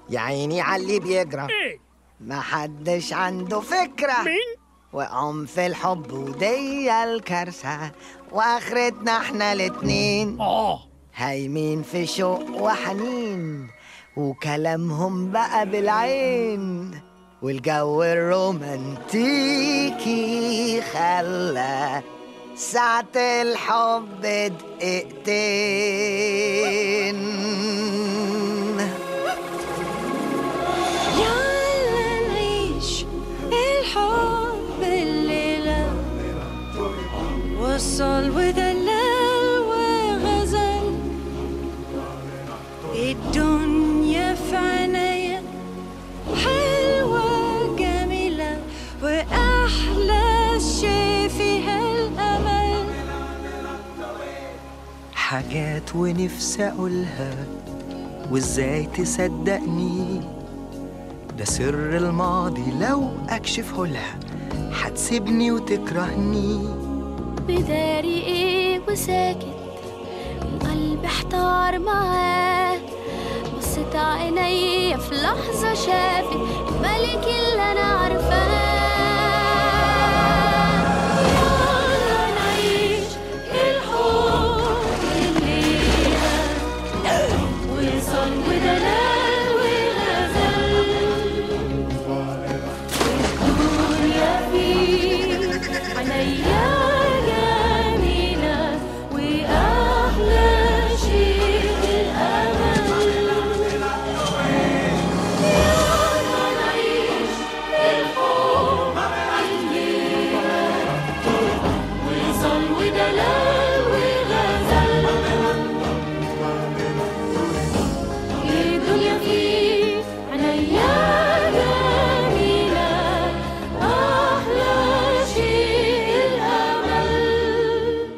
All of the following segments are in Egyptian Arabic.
يا عيني عاللي بيجرى ايه ما حدش عنده فكرة مين وقعهم في الحب ودي الكارثة واخرتنا احنا الاتنين اه هايمين في شوق وحنين وكلامهم بقى بالعين والجو الرومانتيكي خلى ساعة الحب دقيقتين يلا نعيش الحب الليلة وصل ودلال وغزل الدنيا في عينيا حلوة جميلة وأحلى شي فيها الأمل حاجات ونفسي أقولها وإزاي تصدقني ده سر الماضي لو أكشفه لها هتسيبني وتكرهني بداري ايه وساكت القلب احتار معاه بصت عيني في لحظة شافت الملك اللي أنا عارفاه يلا نعيش الحب الليلة وصل ودلال وغزل والدنيا فيه عينيا جميلة وأحلى شيء الأمل يلا نعيش الحب الليلة وصل ودلال وغزل الدنيا فيه عينيا جميلة أحلى شيء الأمل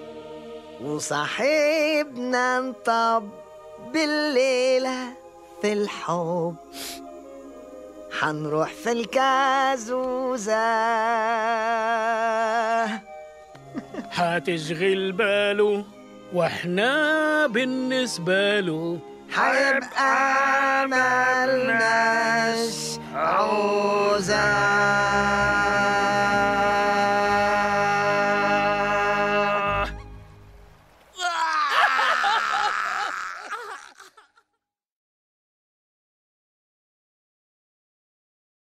وصاحبنا انطب بالليلة في الحب حنروح في الكازوزة هتشغل باله واحنا بالنسبة له هيبقى ملناش عوزة